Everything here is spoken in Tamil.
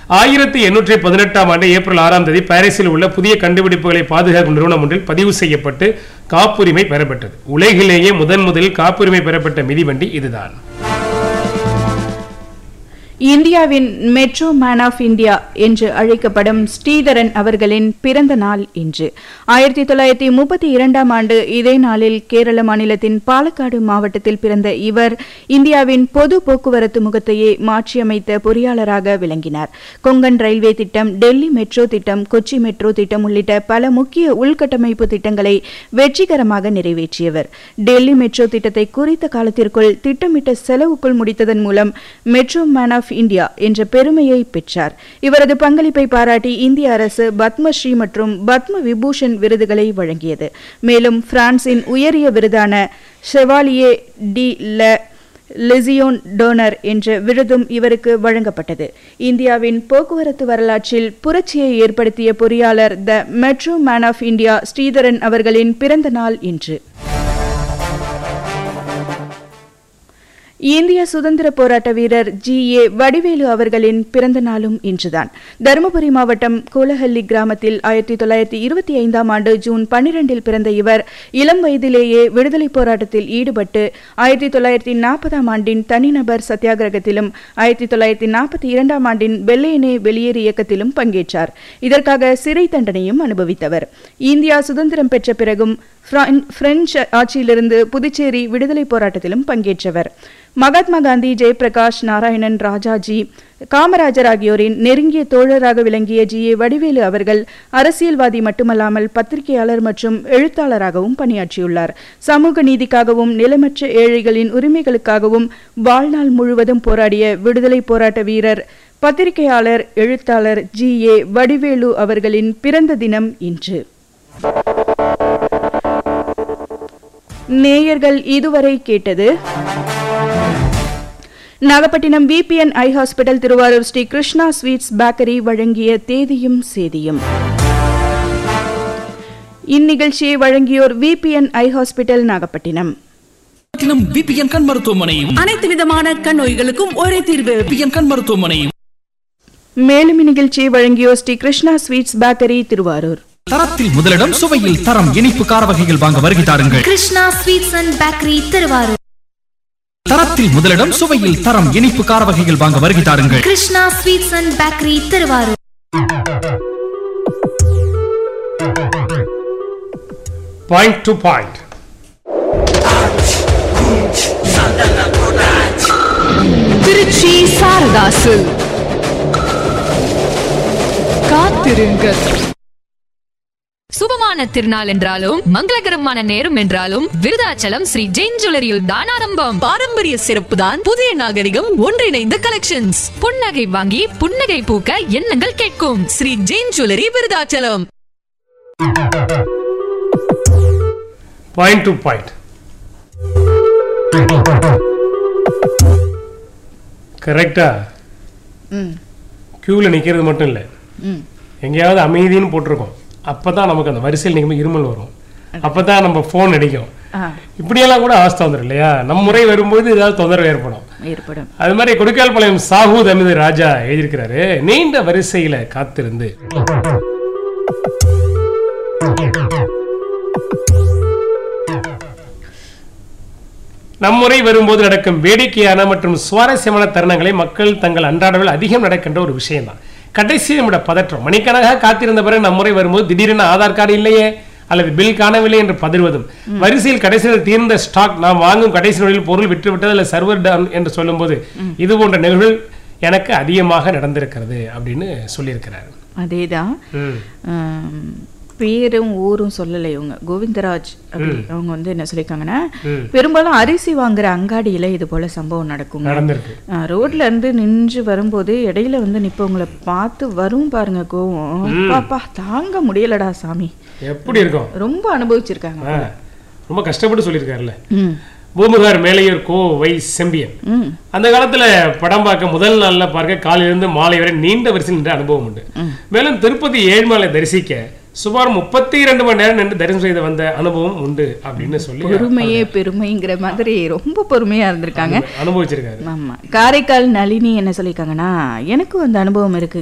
ஆயிரத்தி எண்ணூற்றி பதினெட்டாம் ஆண்டு ஏப்ரல் ஆறாம் தேதி பாரிஸில் உள்ள புதிய கண்டுபிடிப்புகளை பாதுகாக்கும் நிறுவனம் ஒன்றில் பதிவு செய்யப்பட்டு காப்புரிமை பெறப்பட்டது உலகிலேயே முதன் முதலில் காப்புரிமை பெறப்பட்ட மிதிவண்டி இதுதான் இந்தியாவின் மெட்ரோ மேன் ஆஃப் இந்தியா என்று அழைக்கப்படும் ஸ்ரீதரன் அவர்களின் பிறந்த நாள் இன்று ஆயிரத்தி தொள்ளாயிரத்தி முப்பத்தி இரண்டாம் ஆண்டு இதே நாளில் கேரள மாநிலத்தின் பாலக்காடு மாவட்டத்தில் பிறந்த இவர் இந்தியாவின் பொது போக்குவரத்து முகத்தையே மாற்றியமைத்த பொறியாளராக விளங்கினார் கொங்கன் ரயில்வே திட்டம் டெல்லி மெட்ரோ திட்டம் கொச்சி மெட்ரோ திட்டம் உள்ளிட்ட பல முக்கிய உள்கட்டமைப்பு திட்டங்களை வெற்றிகரமாக நிறைவேற்றியவர் டெல்லி மெட்ரோ திட்டத்தை குறித்த காலத்திற்குள் திட்டமிட்ட செலவுக்குள் முடித்ததன் மூலம் மெட்ரோ மேன் ஆஃப் இந்தியா என்ற பெருமையை பெற்றார் இவரது பங்களிப்பை பாராட்டி இந்திய அரசு பத்மஸ்ரீ மற்றும் பத்ம விபூஷன் விருதுகளை வழங்கியது மேலும் பிரான்சின் உயரிய விருதான செவாலியே டி ல லெசியோன் டோனர் என்ற விருதும் இவருக்கு வழங்கப்பட்டது இந்தியாவின் போக்குவரத்து வரலாற்றில் புரட்சியை ஏற்படுத்திய பொறியாளர் the metro man of India Sreedharan அவர்களின் பிறந்த நாள் இன்று இந்திய சுதந்திர போராட்ட வீரர் ஜி ஏ வடிவேலு அவர்களின் பிறந்த நாளும் இன்றுதான் தருமபுரி மாவட்டம் கோலஹள்ளி கிராமத்தில் ஆயிரத்தி தொள்ளாயிரத்தி இருபத்தி ஐந்தாம் ஆண்டு ஜூன் பன்னிரண்டில் பிறந்த இவர் இளம் வயதிலேயே விடுதலைப் போராட்டத்தில் ஈடுபட்டு ஆயிரத்தி தொள்ளாயிரத்தி நாற்பதாம் ஆண்டின் தனிநபர் சத்தியாகிரகத்திலும் ஆயிரத்தி தொள்ளாயிரத்தி நாற்பத்தி இரண்டாம் ஆண்டின் வெள்ளையனே வெளியேறு இயக்கத்திலும் பங்கேற்றார் இதற்காக சிறை தண்டனையும் அனுபவித்தவர் இந்தியா சுதந்திரம் பெற்ற பிறகும் பிரான்- பிரெஞ்சு ஆட்சியிலிருந்து புதுச்சேரி விடுதலைப் போராட்டத்திலும் பங்கேற்றவர் மகாத்மா காந்தி ஜெயபிரகாஷ் நாராயணன் ராஜாஜி காமராஜர் ஆகியோரின் நெருங்கிய தோழராக விளங்கிய ஜி ஏ வடிவேலு அவர்கள் அரசியல்வாதி மட்டுமல்லாமல் பத்திரிகையாளர் மற்றும் எழுத்தாளராகவும் பணியாற்றியுள்ளார் சமூக நீதிக்காகவும் நிலமற்ற ஏழைகளின் உரிமைகளுக்காகவும் வாழ்நாள் முழுவதும் போராடிய விடுதலை போராட்ட வீரர் பத்திரிகையாளர் எழுத்தாளர் ஜி ஏ வடிவேலு அவர்களின் பிறந்த தினம் இன்று நேயர்கள் இதுவரை கேட்டது Nagapattinam VBN eye hospital Thiruvarur Sri Krishna sweets bakery வழங்கிய தேதியும் சேதியும் இந்நிகழ்ச்சியை வழங்கியோர் VBN eye hospital Nagapattinam Pattinam BBN கண் மருத்துவமனையும் அனைத்து விதமான கண் நோய்களுக்கும் ஒரே தீர்வு பிபிஎன் கண் மருத்துவமனையும் மேலும் இந்நிகழ்ச்சியை வழங்கியோர் ஸ்ரீ கிருஷ்ணா ஸ்வீட்ஸ் பேக்கரி திருவாரூர் தரத்தில் முதலிடம் சுவையில் தரம் இனிப்பு கார வகைகள் வாங்க வருகை தாருங்கள் Krishna sweets and bakery Thiruvarur தரத்தில் முதலிடம் சுவையில் தரம் இனிப்பு கார வகைகள் வாங்க வருகை தாருங்கள் Krishna sweets and bakery Thiruvarur point to point Tiruchi Sarathas காத்திருங்கள் சுபமான திருநாள் என்றாலும் மங்களகரமான நேரம் என்றாலும் விருதாச்சலம் ஸ்ரீ ஜெயின் ஜுவல்லரியில் தான் ஆரம்பம் பாரம்பரிய சிறப்பு தான் புதிய நாகரிகம் ஒன்றிணைந்த கலெக்ஷன்ஸ் புன்னகை வாங்கி புன்னகை பூக்க எண்ணங்கள் கேட்கும் Sri Jain jewellery Vriddhachalam point to point கரெக்டா கியூவில் நிற்கிறது மட்டும் இல்லை எங்கேயாவது அமைதின்னு போட்டிருக்கோம் அப்போ தான் நமக்கு அந்த வரிசையில் நிற்கும் இருமல் வரும் அப்போ தான் நம்ம ஃபோன் அடிக்கும் இப்படியெல்லாம் கூட அவஸ்தை வந்துடும் இல்லையா நம்ம முறை வரும்போது ஏதாவது தொந்தரவு ஏற்படும் ஏற்படும் அது மாதிரி கொடுக்கால்பாளையம் சாஹூ அமிது ராஜா எழுதியிருக்கிறாரு நீண்ட வரிசையில காத்திருந்து நம் முறை வரும்போது நடக்கும் வேடிக்கையான மற்றும் சுவாரஸ்யமான தருணங்களை மக்கள் தங்கள் அன்றாடவில் அதிகம் நடக்கின்ற ஒரு விஷயம்தான் கடைசி நம்முடைய பதற்றம் மணிக்கணக்காக காத்திருந்த பிறகு நம் முறை வரும்போது திடீரென ஆதார் கார்டு இல்லையே அல்லது பில் காணவில்லை என்று பதறுவதும் வரிசையில் கடைசியில் தீர்ந்த ஸ்டாக் நாம் வாங்கும் கடைசி நொடியில் பொருள் விற்றுவிட்டது அல்லது சர்வர் டவுன் என்று சொல்லும்போது இது போன்ற நிகழ்வுகள் எனக்கு அதிகமாக நடந்திருக்கிறது அப்படின்னு சொல்லியிருக்கிறார் அதேதான் ம். ஆம், பேரும் ஊரும் சொல்லலை இவங்க கோவிந்தராஜ் அப்படி அவங்க வந்து என்ன சொல்லியிருக்காங்கன்னா பெரும்பாலும் அரிசி வாங்குற அங்காடியில இது போல சம்பவம் நடக்குங்க நடந்திருக்கு ஆ, ரோட்ல இருந்து நின்று வரும்போது இடையில வந்து நிப்பவங்களை பார்த்து வரும் பாருங்க கோவம் பாப்பா தாங்க முடியலடா சாமி எப்படி இருக்கும் ரொம்ப அனுபவிச்சிருக்காங்க ஆ, ரொம்ப கஷ்டப்பட்டு சொல்லியிருக்காருல்ல ம் பூமுகார் மேலையூர் கோ வை செம்பியன் ம் அந்த காலத்துல படம் பார்க்க முதல் நாள்ல பார்க்க காலையிலிருந்து மாலை வரை நீண்ட வரிசையில் நின்ற அனுபவம் உண்டு மேலும் திருப்பதி ஏழ்மலை தரிசிக்க சுமார் முப்பத்தி இரண்டு மணி நேரம் நின்று தரிசனம் செய்து வந்த அனுபவம் உண்டு அப்படின்னு சொல்லி பொறுமையே பெருமைங்கிற மாதிரி ரொம்ப பொறுமையா இருந்திருக்காங்க அனுபவிச்சிருக்காரு ஆமா காரைக்கால் நளினி என்ன சொல்லியிருக்காங்கன்னா எனக்கும் அந்த அனுபவம் இருக்கு